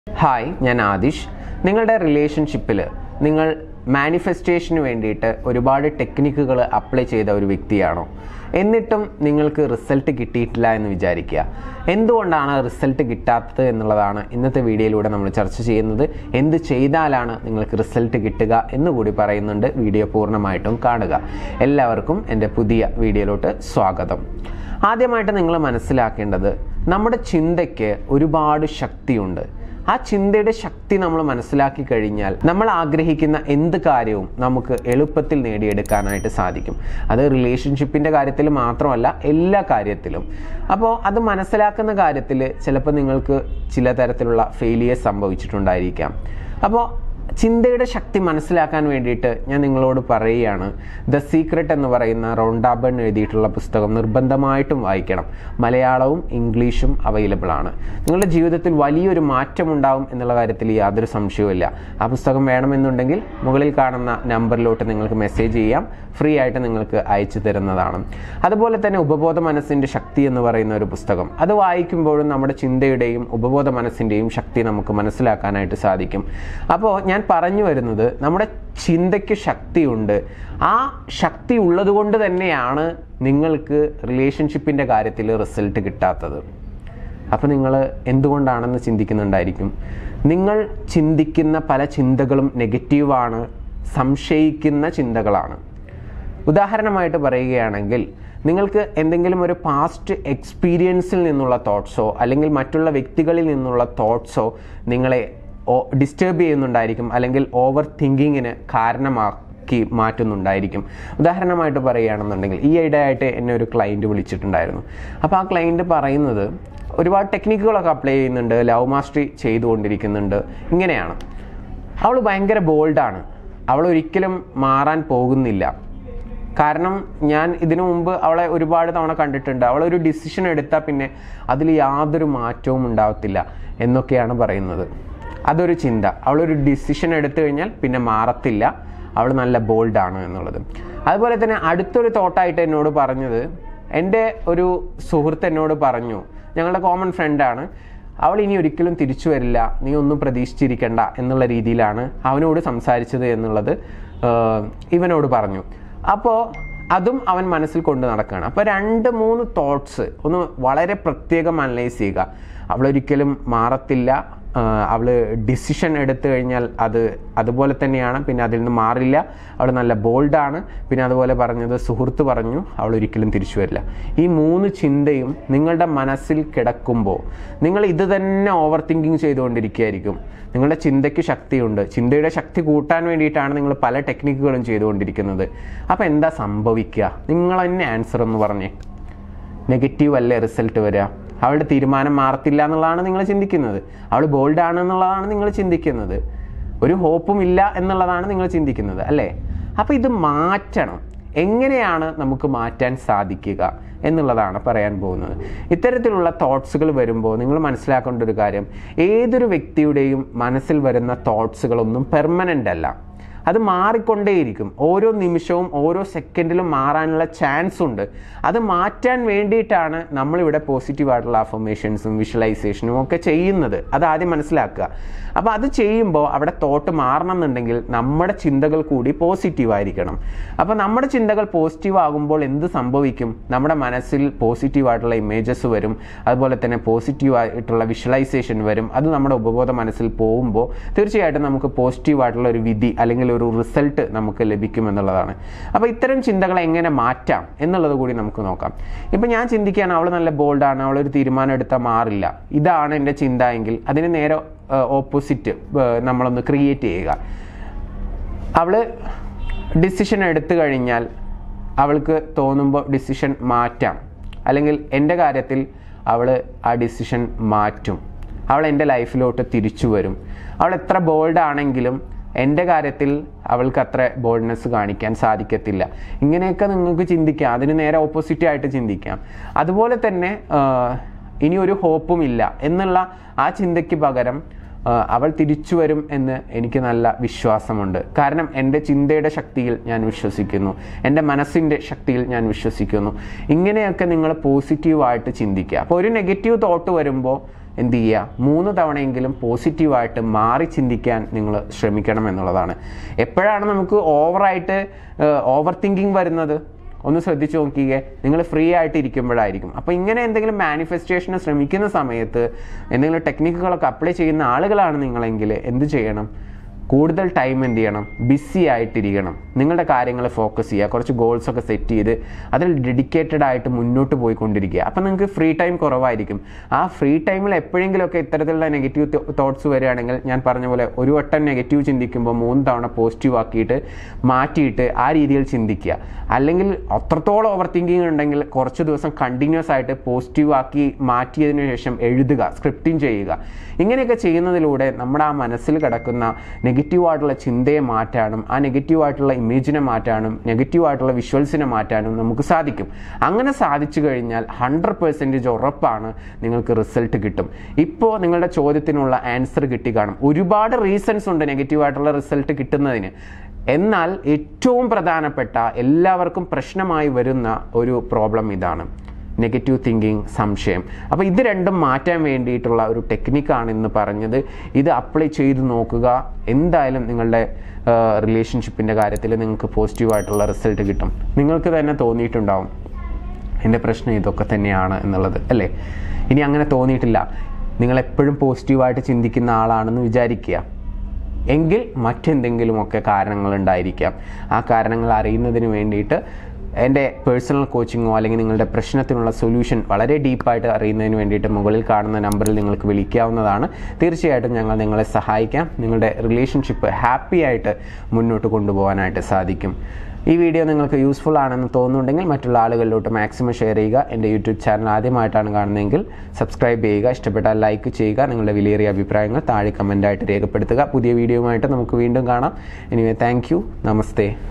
hi ഞാൻ ആദിഷ് നിങ്ങളുടെ റിലേഷൻഷിപ്പിൽ നിങ്ങൾ മാനിഫെസ്റ്റേഷന് വേണ്ടിയിട്ട് ഒരുപാട് ടെക്നിക്കുകൾ അപ്ലൈ ചെയ്ത ഒരു വ്യക്തിയാണോ എന്നിട്ടും നിങ്ങൾക്ക് റിസൾട്ട് കിട്ടിയിട്ടില്ല എന്ന് വിചാരിക്കുക എന്തുകൊണ്ടാണ് റിസൾട്ട് കിട്ടാത്തത് എന്നുള്ളതാണ് ഇന്നത്തെ വീഡിയോയിലൂടെ നമ്മൾ ചർച്ച ചെയ്യുന്നത് എന്ത് ചെയ്താലാണ് നിങ്ങൾക്ക് റിസൾട്ട് കിട്ടുക എന്നുകൂടി പറയുന്നുണ്ട് വീഡിയോ പൂർണ്ണമായിട്ടും കാണുക എല്ലാവർക്കും എൻ്റെ പുതിയ വീഡിയോയിലോട്ട് സ്വാഗതം ആദ്യമായിട്ട് നിങ്ങൾ മനസ്സിലാക്കേണ്ടത് നമ്മുടെ ചിന്തയ്ക്ക് ഒരുപാട് ശക്തിയുണ്ട് ആ ചിന്തയുടെ ശക്തി നമ്മൾ മനസ്സിലാക്കി കഴിഞ്ഞാൽ നമ്മൾ ആഗ്രഹിക്കുന്ന എന്ത് കാര്യവും നമുക്ക് എളുപ്പത്തിൽ നേടിയെടുക്കാനായിട്ട് സാധിക്കും അത് റിലേഷൻഷിപ്പിൻ്റെ കാര്യത്തിൽ മാത്രമല്ല എല്ലാ കാര്യത്തിലും അപ്പോൾ അത് മനസ്സിലാക്കുന്ന കാര്യത്തിൽ ചിലപ്പോൾ നിങ്ങൾക്ക് ചില തരത്തിലുള്ള ഫെയിലിയേഴ്സ് സംഭവിച്ചിട്ടുണ്ടായിരിക്കാം അപ്പോൾ ചിന്തയുടെ ശക്തി മനസ്സിലാക്കാൻ വേണ്ടിയിട്ട് ഞാൻ നിങ്ങളോട് പറയുകയാണ് ദ സീക്രട്ട് എന്ന് പറയുന്ന റോണ്ടാബൺ എഴുതിയിട്ടുള്ള പുസ്തകം നിർബന്ധമായിട്ടും വായിക്കണം മലയാളവും ഇംഗ്ലീഷും അവൈലബിൾ ആണ് നിങ്ങളുടെ ജീവിതത്തിൽ വലിയൊരു മാറ്റം ഉണ്ടാവും എന്നുള്ള കാര്യത്തിൽ യാതൊരു സംശയവുമില്ല ആ പുസ്തകം വേണമെന്നുണ്ടെങ്കിൽ മുകളിൽ കാണുന്ന നമ്പറിലോട്ട് നിങ്ങൾക്ക് മെസ്സേജ് ചെയ്യാം ഫ്രീ ആയിട്ട് നിങ്ങൾക്ക് അയച്ചു തരുന്നതാണ് അതുപോലെ തന്നെ ഉപബോധ മനസ്സിൻ്റെ ശക്തി എന്ന് പറയുന്ന ഒരു പുസ്തകം അത് വായിക്കുമ്പോഴും നമ്മുടെ ചിന്തയുടെയും ഉപബോധ മനസ്സിൻ്റെയും ശക്തി നമുക്ക് മനസ്സിലാക്കാനായിട്ട് സാധിക്കും അപ്പോൾ ഞാൻ പറഞ്ഞു വരുന്നത് നമ്മുടെ ചിന്തയ്ക്ക് ശക്തിയുണ്ട് ആ ശക്തി ഉള്ളത് കൊണ്ട് തന്നെയാണ് നിങ്ങൾക്ക് റിലേഷൻഷിപ്പിൻ്റെ കാര്യത്തിൽ റിസൾട്ട് കിട്ടാത്തത് അപ്പോൾ നിങ്ങൾ എന്തുകൊണ്ടാണെന്ന് ചിന്തിക്കുന്നുണ്ടായിരിക്കും നിങ്ങൾ ചിന്തിക്കുന്ന പല ചിന്തകളും നെഗറ്റീവാണ് സംശയിക്കുന്ന ചിന്തകളാണ് ഉദാഹരണമായിട്ട് പറയുകയാണെങ്കിൽ നിങ്ങൾക്ക് എന്തെങ്കിലും ഒരു പാസ്റ്റ് എക്സ്പീരിയൻസിൽ നിന്നുള്ള തോട്ട്സോ അല്ലെങ്കിൽ മറ്റുള്ള വ്യക്തികളിൽ നിന്നുള്ള തോട്ട്സോ നിങ്ങളെ ഡിസ്റ്റർബ് ചെയ്യുന്നുണ്ടായിരിക്കും അല്ലെങ്കിൽ ഓവർ തിങ്കിങ്ങിന് കാരണമാക്കി മാറ്റുന്നുണ്ടായിരിക്കും ഉദാഹരണമായിട്ട് പറയുകയാണെന്നുണ്ടെങ്കിൽ ഈ ഇടയായിട്ട് എന്നെ ഒരു ക്ലയൻറ്റ് വിളിച്ചിട്ടുണ്ടായിരുന്നു അപ്പോൾ ആ ക്ലയൻറ്റ് പറയുന്നത് ഒരുപാട് ടെക്നിക്കുകളൊക്കെ അപ്ലൈ ചെയ്യുന്നുണ്ട് ലവ് മാസ്റ്ററി ചെയ്തുകൊണ്ടിരിക്കുന്നുണ്ട് ഇങ്ങനെയാണ് അവൾ ഭയങ്കര ബോൾഡാണ് അവൾ ഒരിക്കലും മാറാൻ പോകുന്നില്ല കാരണം ഞാൻ ഇതിനു മുമ്പ് അവളെ ഒരുപാട് തവണ കണ്ടിട്ടുണ്ട് അവളൊരു ഡിസിഷൻ എടുത്താൽ പിന്നെ അതിൽ യാതൊരു മാറ്റവും ഉണ്ടാവത്തില്ല എന്നൊക്കെയാണ് പറയുന്നത് അതൊരു ചിന്ത അവളൊരു ഡിസിഷൻ എടുത്തു കഴിഞ്ഞാൽ പിന്നെ മാറത്തില്ല അവൾ നല്ല ബോൾഡാണ് എന്നുള്ളത് അതുപോലെ തന്നെ അടുത്തൊരു തോട്ടായിട്ട് എന്നോട് പറഞ്ഞത് എൻ്റെ ഒരു സുഹൃത്ത് എന്നോട് പറഞ്ഞു ഞങ്ങളുടെ കോമൺ ഫ്രണ്ടാണ് അവൾ ഇനി ഒരിക്കലും തിരിച്ചു വരില്ല നീ ഒന്നും പ്രതീക്ഷിച്ചിരിക്കണ്ട എന്നുള്ള രീതിയിലാണ് അവനോട് സംസാരിച്ചത് എന്നുള്ളത് ഇവനോട് പറഞ്ഞു അപ്പോൾ അതും അവൻ മനസ്സിൽ കൊണ്ട് നടക്കുകയാണ് അപ്പോൾ രണ്ട് മൂന്ന് തോട്ട്സ് ഒന്ന് വളരെ പ്രത്യേകം അനലൈസ് ചെയ്യുക അവളൊരിക്കലും മാറത്തില്ല അവൾ ഡിസിഷൻ എടുത്തു കഴിഞ്ഞാൽ അത് അതുപോലെ തന്നെയാണ് പിന്നെ അതിൽ നിന്ന് മാറില്ല അവൾ നല്ല ബോൾഡാണ് പിന്നെ അതുപോലെ പറഞ്ഞത് സുഹൃത്ത് പറഞ്ഞു അവൾ ഒരിക്കലും തിരിച്ചു വരില്ല ഈ മൂന്ന് ചിന്തയും നിങ്ങളുടെ മനസ്സിൽ കിടക്കുമ്പോൾ നിങ്ങൾ ഇത് തന്നെ ഓവർ തിങ്കിങ് ചെയ്തുകൊണ്ടിരിക്കുകയായിരിക്കും നിങ്ങളുടെ ചിന്തയ്ക്ക് ശക്തിയുണ്ട് ചിന്തയുടെ ശക്തി കൂട്ടാൻ വേണ്ടിയിട്ടാണ് നിങ്ങൾ പല ടെക്നിക്കുകളും ചെയ്തുകൊണ്ടിരിക്കുന്നത് അപ്പോൾ എന്താ സംഭവിക്കുക നിങ്ങൾ തന്നെ ആൻസർ എന്ന് പറഞ്ഞേ നെഗറ്റീവ് അല്ലേ റിസൾട്ട് വരിക അവളുടെ തീരുമാനം മാറത്തില്ല എന്നുള്ളതാണ് നിങ്ങൾ ചിന്തിക്കുന്നത് അവൾ ബോൾഡ് ആണ് എന്നുള്ളതാണ് നിങ്ങൾ ചിന്തിക്കുന്നത് ഒരു ഹോപ്പും ഇല്ല എന്നുള്ളതാണ് നിങ്ങൾ ചിന്തിക്കുന്നത് അല്ലേ അപ്പോൾ ഇത് മാറ്റണം എങ്ങനെയാണ് നമുക്ക് മാറ്റാൻ സാധിക്കുക എന്നുള്ളതാണ് പറയാൻ പോകുന്നത് ഇത്തരത്തിലുള്ള തോട്ട്സുകൾ വരുമ്പോൾ നിങ്ങൾ മനസ്സിലാക്കേണ്ട ഒരു കാര്യം ഏതൊരു വ്യക്തിയുടെയും മനസ്സിൽ വരുന്ന തോട്ട്സുകളൊന്നും പെർമനൻ്റ് അല്ല അത് മാറിക്കൊണ്ടേയിരിക്കും ഓരോ നിമിഷവും ഓരോ സെക്കൻഡിലും മാറാനുള്ള ചാൻസ് ഉണ്ട് അത് മാറ്റാൻ വേണ്ടിയിട്ടാണ് നമ്മളിവിടെ പോസിറ്റീവായിട്ടുള്ള അഫർമേഷൻസും വിഷ്വലൈസേഷനും ഒക്കെ ചെയ്യുന്നത് അത് ആദ്യം മനസ്സിലാക്കുക അപ്പോൾ അത് ചെയ്യുമ്പോൾ അവിടെ തോട്ട് മാറണം എന്നുണ്ടെങ്കിൽ നമ്മുടെ ചിന്തകൾ കൂടി പോസിറ്റീവ് ആയിരിക്കണം അപ്പോൾ നമ്മുടെ ചിന്തകൾ പോസിറ്റീവ് ആകുമ്പോൾ എന്ത് സംഭവിക്കും നമ്മുടെ മനസ്സിൽ പോസിറ്റീവായിട്ടുള്ള ഇമേജസ് വരും അതുപോലെ തന്നെ പോസിറ്റീവ് ആയിട്ടുള്ള വിഷ്വലൈസേഷൻ വരും അത് നമ്മുടെ ഉപബോധ മനസ്സിൽ പോകുമ്പോൾ തീർച്ചയായിട്ടും നമുക്ക് പോസിറ്റീവായിട്ടുള്ള ഒരു വിധി അല്ലെങ്കിൽ ഒരു റിസൾട്ട് നമുക്ക് ലഭിക്കും എന്നുള്ളതാണ് അപ്പോൾ ഇത്തരം ചിന്തകൾ എങ്ങനെ മാറ്റാം എന്നുള്ളത് കൂടി നമുക്ക് നോക്കാം ഇപ്പം ഞാൻ ചിന്തിക്കുകയാണ് അവൾ നല്ല ബോൾഡാണ് അവളൊരു തീരുമാനം എടുത്താൽ മാറില്ല ഇതാണ് എൻ്റെ ചിന്ത എങ്കിൽ അതിന് നേരെ ഓപ്പോസിറ്റ് നമ്മളൊന്ന് ക്രിയേറ്റ് ചെയ്യുക അവൾ ഡിസിഷൻ എടുത്തു കഴിഞ്ഞാൽ അവൾക്ക് തോന്നുമ്പോൾ ഡിസിഷൻ മാറ്റാം അല്ലെങ്കിൽ എൻ്റെ കാര്യത്തിൽ അവൾ ആ ഡിസിഷൻ മാറ്റും അവൾ എൻ്റെ ലൈഫിലോട്ട് തിരിച്ചു വരും അവൾ എത്ര ബോൾഡ് ആണെങ്കിലും എൻ്റെ കാര്യത്തിൽ അവൾക്ക് അത്ര ബോൾഡ്നെസ് കാണിക്കാൻ സാധിക്കത്തില്ല ഇങ്ങനെയൊക്കെ നിങ്ങൾക്ക് ചിന്തിക്കാം അതിന് നേരെ ഓപ്പോസിറ്റ് ആയിട്ട് ചിന്തിക്കാം അതുപോലെ തന്നെ ഇനി ഒരു ഹോപ്പും ഇല്ല എന്നുള്ള ആ ചിന്തയ്ക്ക് പകരം അവൾ തിരിച്ചു വരും എന്ന് എനിക്ക് നല്ല വിശ്വാസമുണ്ട് കാരണം എൻ്റെ ചിന്തയുടെ ശക്തിയിൽ ഞാൻ വിശ്വസിക്കുന്നു എൻ്റെ മനസ്സിൻ്റെ ശക്തിയിൽ ഞാൻ വിശ്വസിക്കുന്നു ഇങ്ങനെയൊക്കെ നിങ്ങൾ പോസിറ്റീവായിട്ട് ചിന്തിക്കുക അപ്പോൾ ഒരു നെഗറ്റീവ് തോട്ട് വരുമ്പോൾ എന്ത് ചെയ്യുക മൂന്ന് തവണയെങ്കിലും പോസിറ്റീവായിട്ട് മാറി ചിന്തിക്കാൻ നിങ്ങൾ ശ്രമിക്കണം എന്നുള്ളതാണ് എപ്പോഴാണ് നമുക്ക് ഓവറായിട്ട് ഓവർ തിങ്കിങ് വരുന്നത് ഒന്ന് ശ്രദ്ധിച്ചു നോക്കിയേ നിങ്ങൾ ഫ്രീ ആയിട്ട് ഇരിക്കുമ്പോഴായിരിക്കും അപ്പോൾ ഇങ്ങനെ എന്തെങ്കിലും മാനിഫെസ്റ്റേഷന് ശ്രമിക്കുന്ന സമയത്ത് എന്തെങ്കിലും ടെക്നിക്കുകളൊക്കെ അപ്ലൈ ചെയ്യുന്ന ആളുകളാണ് നിങ്ങളെങ്കിൽ എന്ത് ചെയ്യണം കൂടുതൽ ടൈം എന്ത് ചെയ്യണം ബിസി ആയിട്ടിരിക്കണം നിങ്ങളുടെ കാര്യങ്ങൾ ഫോക്കസ് ചെയ്യുക കുറച്ച് ഗോൾസ് ഒക്കെ സെറ്റ് ചെയ്ത് അതിൽ ഡെഡിക്കേറ്റഡ് ആയിട്ട് മുന്നോട്ട് പോയിക്കൊണ്ടിരിക്കുക അപ്പം നിങ്ങൾക്ക് ഫ്രീ ടൈം കുറവായിരിക്കും ആ ഫ്രീ ടൈമിൽ എപ്പോഴെങ്കിലുമൊക്കെ ഇത്തരത്തിലുള്ള നെഗറ്റീവ് തോട്ട്സ് വരികയാണെങ്കിൽ ഞാൻ പറഞ്ഞ പോലെ ഒരു വട്ടം നെഗറ്റീവ് ചിന്തിക്കുമ്പോൾ മൂന്ന് തവണ പോസിറ്റീവ് ആക്കിയിട്ട് മാറ്റിയിട്ട് ആ രീതിയിൽ ചിന്തിക്കുക അല്ലെങ്കിൽ അത്രത്തോളം ഓവർ തിങ്കിങ് ഉണ്ടെങ്കിൽ കുറച്ച് ദിവസം കണ്ടിന്യൂസ് ആയിട്ട് പോസിറ്റീവ് ആക്കി മാറ്റിയതിനു ശേഷം എഴുതുക സ്ക്രിപ്റ്റിംഗ് ചെയ്യുക ഇങ്ങനെയൊക്കെ ചെയ്യുന്നതിലൂടെ നമ്മുടെ ആ മനസ്സിൽ കിടക്കുന്ന നെഗറ്റീവായിട്ടുള്ള ചിന്തയെ മാറ്റാനും ആ നെഗറ്റീവായിട്ടുള്ള ഇമേജിനെ മാറ്റാനും നെഗറ്റീവായിട്ടുള്ള വിഷ്വൽസിനെ മാറ്റാനും നമുക്ക് സാധിക്കും അങ്ങനെ സാധിച്ചു കഴിഞ്ഞാൽ ഹൺഡ്രഡ് പെർസെൻറ്റേജ് ഉറപ്പാണ് നിങ്ങൾക്ക് റിസൾട്ട് കിട്ടും ഇപ്പോൾ നിങ്ങളുടെ ചോദ്യത്തിനുള്ള ആൻസർ കിട്ടി കാണും ഒരുപാട് റീസൺസ് ഉണ്ട് നെഗറ്റീവായിട്ടുള്ള റിസൾട്ട് കിട്ടുന്നതിന് എന്നാൽ ഏറ്റവും പ്രധാനപ്പെട്ട എല്ലാവർക്കും പ്രശ്നമായി വരുന്ന ഒരു പ്രോബ്ലം ഇതാണ് നെഗറ്റീവ് തിങ്കിങ് സംശയം അപ്പോൾ ഇത് രണ്ടും മാറ്റാൻ വേണ്ടിയിട്ടുള്ള ഒരു ടെക്നിക്കാണ് ഇന്ന് പറഞ്ഞത് ഇത് അപ്ലൈ ചെയ്ത് നോക്കുക എന്തായാലും നിങ്ങളുടെ റിലേഷൻഷിപ്പിൻ്റെ കാര്യത്തിൽ നിങ്ങൾക്ക് പോസിറ്റീവായിട്ടുള്ള റിസൾട്ട് കിട്ടും നിങ്ങൾക്ക് തന്നെ തോന്നിയിട്ടുണ്ടാവും എൻ്റെ പ്രശ്നം ഇതൊക്കെ തന്നെയാണ് എന്നുള്ളത് അല്ലേ ഇനി അങ്ങനെ തോന്നിയിട്ടില്ല നിങ്ങൾ എപ്പോഴും പോസിറ്റീവായിട്ട് ചിന്തിക്കുന്ന ആളാണെന്ന് വിചാരിക്കുക എങ്കിൽ മറ്റെന്തെങ്കിലുമൊക്കെ കാരണങ്ങൾ ഉണ്ടായിരിക്കാം ആ കാരണങ്ങൾ അറിയുന്നതിന് വേണ്ടിയിട്ട് എൻ്റെ പേഴ്സണൽ കോച്ചിങ്ങോ അല്ലെങ്കിൽ നിങ്ങളുടെ പ്രശ്നത്തിനുള്ള സൊല്യൂഷൻ വളരെ ഡീപ്പായിട്ട് അറിയുന്നതിന് വേണ്ടിയിട്ട് മുകളിൽ കാണുന്ന നമ്പറിൽ നിങ്ങൾക്ക് വിളിക്കാവുന്നതാണ് തീർച്ചയായിട്ടും ഞങ്ങൾ നിങ്ങളെ സഹായിക്കാം നിങ്ങളുടെ റിലേഷൻഷിപ്പ് ഹാപ്പി ആയിട്ട് മുന്നോട്ട് കൊണ്ടുപോകാനായിട്ട് സാധിക്കും ഈ വീഡിയോ നിങ്ങൾക്ക് യൂസ്ഫുൾ ആണെന്ന് തോന്നുന്നുണ്ടെങ്കിൽ മറ്റുള്ള ആളുകളിലോട്ട് മാക്സിമം ഷെയർ ചെയ്യുക എൻ്റെ യൂട്യൂബ് ചാനൽ ആദ്യമായിട്ടാണ് കാണുന്നതെങ്കിൽ സബ്സ്ക്രൈബ് ചെയ്യുക ഇഷ്ടപ്പെട്ടാൽ ലൈക്ക് ചെയ്യുക നിങ്ങളുടെ വിലയേറിയ അഭിപ്രായങ്ങൾ താഴെ കമൻ്റായിട്ട് രേഖപ്പെടുത്തുക പുതിയ വീഡിയോയുമായിട്ട് നമുക്ക് വീണ്ടും കാണാം എനിവേ താങ്ക് യു നമസ്തേ